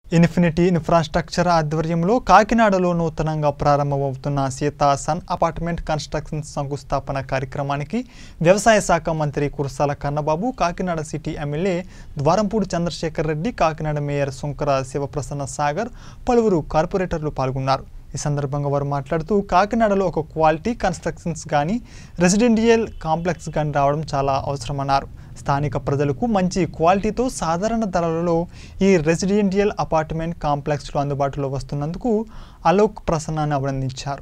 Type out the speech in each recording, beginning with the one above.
infinity infrastructure ఆధ్వర్యంలో కాకినాడలో నూతనంగా ప్రారంభమవుతున్న సీతా సన్ అపార్ట్మెంట్ కన్స్ట్రక్షన్ శంకుస్థాపన కార్యక్రమానికి వ్యవసాయ శాఖ మంత్రి Kurasala Kannababu Kakinada city MLA Dwarampudi Chandrasekhar Reddy Kakinada mayor Sankara Sivaprasanna Sagar పలువురు కార్పొరేటర్లు పాల్గొన్నారు ఈ సందర్భంగా వారు మాట్లాడుతూ కాకినాడలో ఒక క్వాలిటీ కన్స్ట్రక్షన్స్ కానీ రెసిడెంటియల్ కాంప్లెక్స్ కానీ రావడం చాలా అవసరమన్నారు స్థానిక ప్రజలకు మంచి క్వాలిటీతో సాధారణ ధరలలో ఈ రెసిడెంటియల్ అపార్ట్మెంట్ కాంప్లెక్స్లు అందుబాటులో వస్తున్నందుకు అలోక్ ప్రసన్నాన్ని అభినందించారు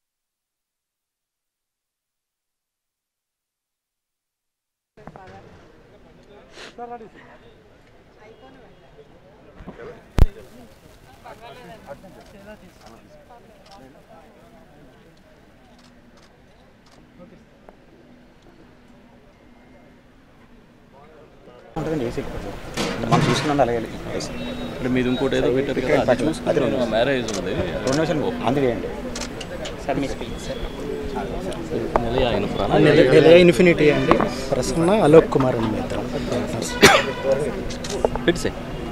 ఉంటుందండి ఏసీ మనం చూసుకున్నాం అలాగే ఏసీ ఇప్పుడు మీరు ఇంకోటి ఏదో పెట్టారు కదా అది చూసుకుంటున్నాను మ్యారేజ్ ఉంది రెండు నిమిషాలు అందుకేయండి సార్ మీ speech sir Nilaya infra Nilaya infinity అండి ప్రసన్న అలోక్ కుమార్ అండి మీ ఇద్దరం పెట్టిసే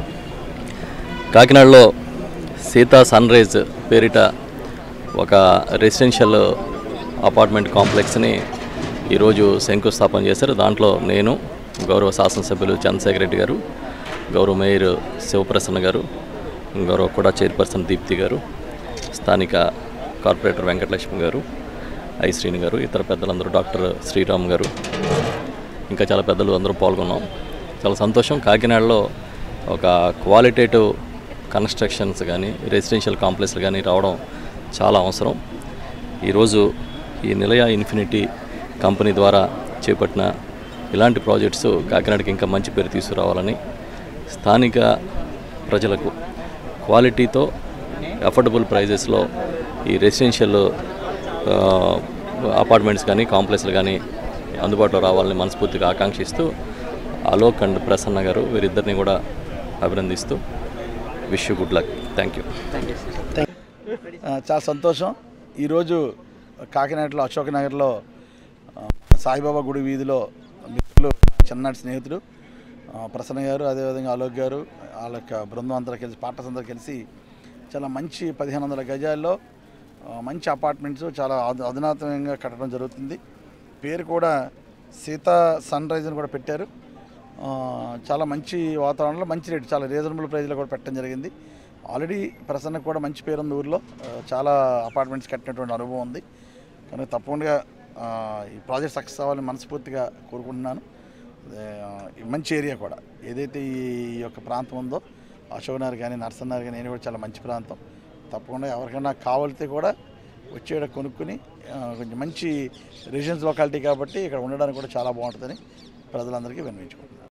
కాకినాడలో సీతా సన్ రైజ్ పేరిట ఒక రెసిడెన్షియల్ అపార్ట్మెంట్ కాంప్లెక్స్ని ఈరోజు శంకుస్థాపన చేశారు దాంట్లో నేను గౌరవ శాసనసభ్యులు చంద్రశేఖర్ రెడ్డి గారు గౌరవ మేయర్ శివప్రసన్న గారు గౌరవ కూడా చైర్పర్సన్ దీప్తి గారు స్థానిక కార్పొరేటర్ వెంకటలక్ష్మి గారు ఐ శ్రీని గారు ఇతర పెద్దలందరూ డాక్టర్ శ్రీరామ్ గారు ఇంకా చాలా పెద్దలు అందరూ పాల్గొన్నాం చాలా సంతోషం కాకినాడలో ఒక క్వాలిటేటివ్ కన్స్ట్రక్షన్స్ కానీ రెసిడెన్షియల్ కాంప్లెక్స్లు కానీ రావడం చాలా అవసరం ఈరోజు ఈ నిలయ ఇన్ఫినిటీ కంపెనీ ద్వారా చేపట్టిన ఇలాంటి ప్రాజెక్ట్స్ కాకినాడకి ఇంకా మంచి పేరు తీసుకురావాలని స్థానిక ప్రజలకు క్వాలిటీతో అఫోర్డబుల్ ప్రైజెస్లో ఈ రెసిడెన్షియల్ అపార్ట్మెంట్స్ కానీ కాంప్లెక్స్లు కానీ అందుబాటులో రావాలని మనస్ఫూర్తిగా ఆకాంక్షిస్తూ అలోక్ అండ్ ప్రసన్న గారు వీరిద్దరిని కూడా అభినందిస్తూ wish good luck thank you ఆ, చాలా సంతోషం ఈరోజు కాకినాడలో అశోక్ నగర్లో ఆ, సాయిబాబా గుడి వీధిలో మిత్రులు చిన్ననాటి స్నేహితుడు ఆ, ప్రసన్న గారు అదేవిధంగా అలోక్ గారు వాళ్ళ యొక్క బృందం అంతా కలిసి పార్టర్స్ అందరూ కలిసి చాలా మంచి పదిహేను వందల గజాల్లో ఆ, మంచి అపార్ట్మెంట్స్ చాలా అధు- అధునాతనంగా కట్టడం జరుగుతుంది పేరు కూడా సీతా సన్ రైజ్ అని కూడా పెట్టారు ఆ, చాలా మంచి వాతావరణంలో మంచి రేటు చాలా రీజనబుల్ ప్రైస్లో కూడా పెట్టడం జరిగింది ఆల్రెడీ ప్రసన్నకు కూడా మంచి పేరు ఉంది ఊర్లో ఆ, చాలా అపార్ట్మెంట్స్ కట్టినటువంటి అనుభవం ఉంది కనుక తప్పకుండా ఆ, ఈ ప్రాజెక్ట్ సక్సెస్ అవ్వాలని మనస్ఫూర్తిగా కోరుకుంటున్నాను అదే, ఆ, ఈ మంచి ఏరియా కూడా ఏదైతే ఈ యొక్క ప్రాంతం ఉందో అశోక్ కానీ నర్సన్నారు కానీ నేను కూడా చాలా మంచి ప్రాంతం తప్పకుండా ఎవరికైనా కావాలితే కూడా వచ్చేట కొనుక్కుని ఆ, కొంచెం మంచి రెసిడెన్స్ లొకాలిటీ కాబట్టి ఇక్కడ ఉండడానికి కూడా చాలా బాగుంటుందని ప్రజలందరికీ విన్నవించుకుంటున్నాను